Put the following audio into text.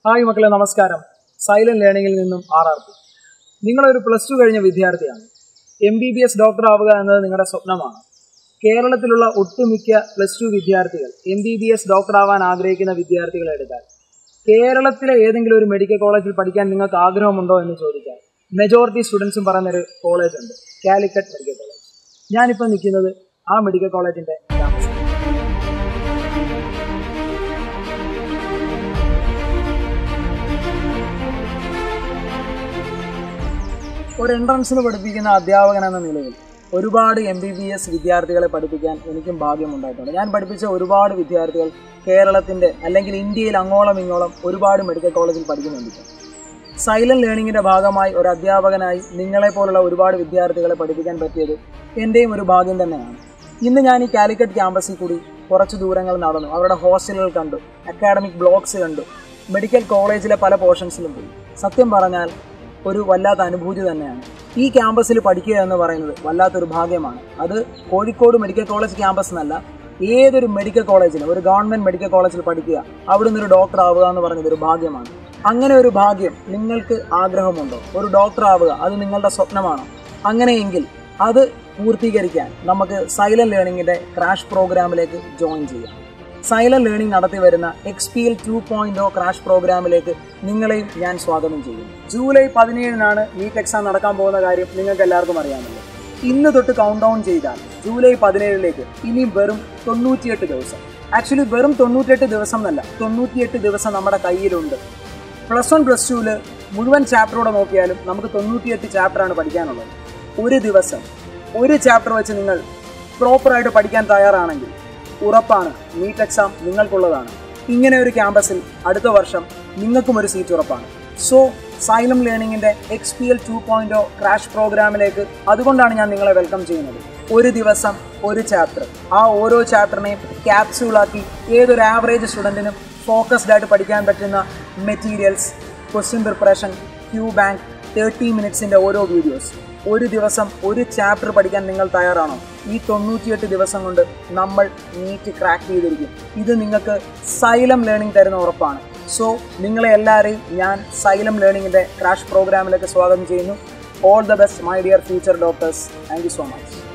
hi മക്കളെ നമസ്കാരം Xylem ലേണിംഗിൽ നിന്നും ആർ ആർ പി നിങ്ങളൊരു പ്ലസ് ടു കഴിഞ്ഞ വിദ്യാർത്ഥിയാണ് M B B S doctor ആവുക എന്നത് നിങ്ങളുടെ സ്വപ്നമാണ് കേരളത്തിലുള്ള ഒട്ടുമിക്ക പ്ലസ് ടു വിദ്യാർത്ഥികൾ M B B S doctor ആവാൻ ആഗ്രഹിക്കുന്ന വിദ്യാർത്ഥികളെ എടുത്താൽ കേരളത്തിലെ ഏതെങ്കിലും ഒരു മെഡിക്കൽ കോളേജിൽ പഠിക്കാൻ നിങ്ങൾക്ക് ആഗ്രഹമുണ്ടോ എന്ന് ചോദിച്ചാൽ മെജോറിറ്റി സ്റ്റുഡൻസും പറയുന്നൊരു കോളേജ് ഉണ്ട് കാലിക്കറ്റ് മെഡിക്കൽ കോളേജ് ഞാനിപ്പോൾ നിൽക്കുന്നത് ആ മെഡിക്കൽ കോളേജിന്റെ ക്യാമ്പസിൽ ഒരു എൻട്രൻസിന് പഠിപ്പിക്കുന്ന അധ്യാപകൻ എന്ന നിലയിൽ ഒരുപാട് എം ബി ബി എസ് വിദ്യാർത്ഥികളെ പഠിപ്പിക്കാൻ എനിക്കും ഭാഗ്യമുണ്ടായിട്ടുണ്ട് ഞാൻ പഠിപ്പിച്ച ഒരുപാട് വിദ്യാർത്ഥികൾ കേരളത്തിൻ്റെ അല്ലെങ്കിൽ ഇന്ത്യയിൽ അങ്ങോളം ഇങ്ങോളം ഒരുപാട് മെഡിക്കൽ കോളേജിൽ പഠിക്കുന്നുണ്ട് സൈലന്റ് ലേണിംഗിന്റെ ഭാഗമായി ഒരു അധ്യാപകനായി നിങ്ങളെ പോലുള്ള ഒരുപാട് വിദ്യാർത്ഥികളെ പഠിപ്പിക്കാൻ പറ്റിയത് എൻ്റെയും ഒരു ഭാഗ്യം തന്നെയാണ് ഇന്ന് ഞാൻ ഈ കാലിക്കറ്റ് ക്യാമ്പസിൽ കൂടി കുറച്ച് ദൂരങ്ങൾ നടന്നു അവരുടെ ഹോസ്റ്റലുകൾ കണ്ടു അക്കാഡമിക് ബ്ലോക്സ് കണ്ടു മെഡിക്കൽ കോളേജിലെ പല പോർഷൻസിലും പോയി സത്യം പറഞ്ഞാൽ ഒരു വല്ലാത്ത അനുഭൂതി തന്നെയാണ് ഈ ക്യാമ്പസിൽ പഠിക്കുക എന്ന് പറയുന്നത് വല്ലാത്തൊരു ഭാഗ്യമാണ് അത് കോഴിക്കോട് മെഡിക്കൽ കോളേജ് ക്യാമ്പസ് എന്നല്ല ഏതൊരു മെഡിക്കൽ കോളേജിലും ഒരു ഗവൺമെന്റ് മെഡിക്കൽ കോളേജിൽ പഠിക്കുക അവിടുന്ന് ഒരു ഡോക്ടർ ആവുക എന്ന് പറയുന്നത് ഒരു ഭാഗ്യമാണ് അങ്ങനെ ഒരു ഭാഗ്യം നിങ്ങൾക്ക് ആഗ്രഹമുണ്ടോ ഒരു ഡോക്ടർ ആവുക അത് നിങ്ങളുടെ സ്വപ്നമാണോ അങ്ങനെയെങ്കിൽ അത് പൂർത്തീകരിക്കാൻ നമുക്ക് സൈലന്റ് ലേണിംഗിന്റെ ക്രാഷ് പ്രോഗ്രാമിലേക്ക് ജോയിൻ ചെയ്യാം സൈലന്റ് ലേണിംഗ് നടത്തി വരുന്ന X P L two point crash പ്രോഗ്രാമിലേക്ക് നിങ്ങളെയും ഞാൻ സ്വാഗതം ചെയ്യും ജൂലൈ പതിനേഴിനാണ് നീറ്റ് എക്സാം നടക്കാൻ പോകുന്ന കാര്യം നിങ്ങൾക്ക് എല്ലാവർക്കും അറിയാമല്ലോ ഇന്ന് തൊട്ട് കൗണ്ട് ഡൗൺ ചെയ്താൽ ജൂലൈ പതിനേഴിലേക്ക് ഇനി വെറും തൊണ്ണൂറ്റിയെട്ട് ദിവസം ആക്ച്വലി വെറും തൊണ്ണൂറ്റിയെട്ട് ദിവസം എന്നല്ല തൊണ്ണൂറ്റിയെട്ട് ദിവസം നമ്മുടെ കയ്യിലുണ്ട് പ്ലസ് വൺ പ്ലസ് ടുവിൽ മുഴുവൻ ചാപ്റ്ററോടെ നോക്കിയാലും നമുക്ക് തൊണ്ണൂറ്റിയെട്ട് ചാപ്റ്ററാണ് പഠിക്കാനുള്ളത് ഒരു ദിവസം ഒരു ചാപ്റ്റർ വെച്ച് നിങ്ങൾ പ്രോപ്പറായിട്ട് പഠിക്കാൻ തയ്യാറാണെങ്കിൽ ഉറപ്പാണ് നീറ്റ് എക്സാം നിങ്ങൾക്കുള്ളതാണ് ഇങ്ങനെ ഒരു ക്യാമ്പസിൽ അടുത്ത വർഷം നിങ്ങൾക്കും ഒരു സീറ്റ് ഉറപ്പാണ് സോ സൈലം ലേണിംഗിന്റെ X P L two point crash പ്രോഗ്രാമിലേക്ക് അതുകൊണ്ടാണ് ഞാൻ നിങ്ങളെ വെൽക്കം ചെയ്യുന്നത് ഒരു ദിവസം ഒരു ചാപ്റ്റർ ആ ഓരോ ചാപ്റ്ററിനെയും ക്യാപ്സ്യൂളാക്കി ഏതൊരു ആവറേജ് സ്റ്റുഡൻറ്റിനും ഫോക്കസ്ഡ് ആയിട്ട് പഠിക്കാൻ പറ്റുന്ന materials question preparation Q bank thirty മിനിറ്റ്സിൻ്റെ ഓരോ വീഡിയോസ് ഒരു ദിവസം ഒരു ചാപ്റ്റർ പഠിക്കാൻ നിങ്ങൾ തയ്യാറാണോ ഈ തൊണ്ണൂറ്റിയെട്ട് ദിവസം കൊണ്ട് നമ്മൾ നീറ്റ് ക്രാക്ക് ചെയ്തിരിക്കും ഇത് നിങ്ങൾക്ക് സൈലം ലേണിംഗ് തരുന്ന ഉറപ്പാണ് സോ നിങ്ങളെ എല്ലാവരെയും ഞാൻ സൈലം ലേണിംഗിൻ്റെ ക്രാഷ് പ്രോഗ്രാമിലേക്ക് സ്വാഗതം ചെയ്യുന്നു all the best my dear future doctors thank you so much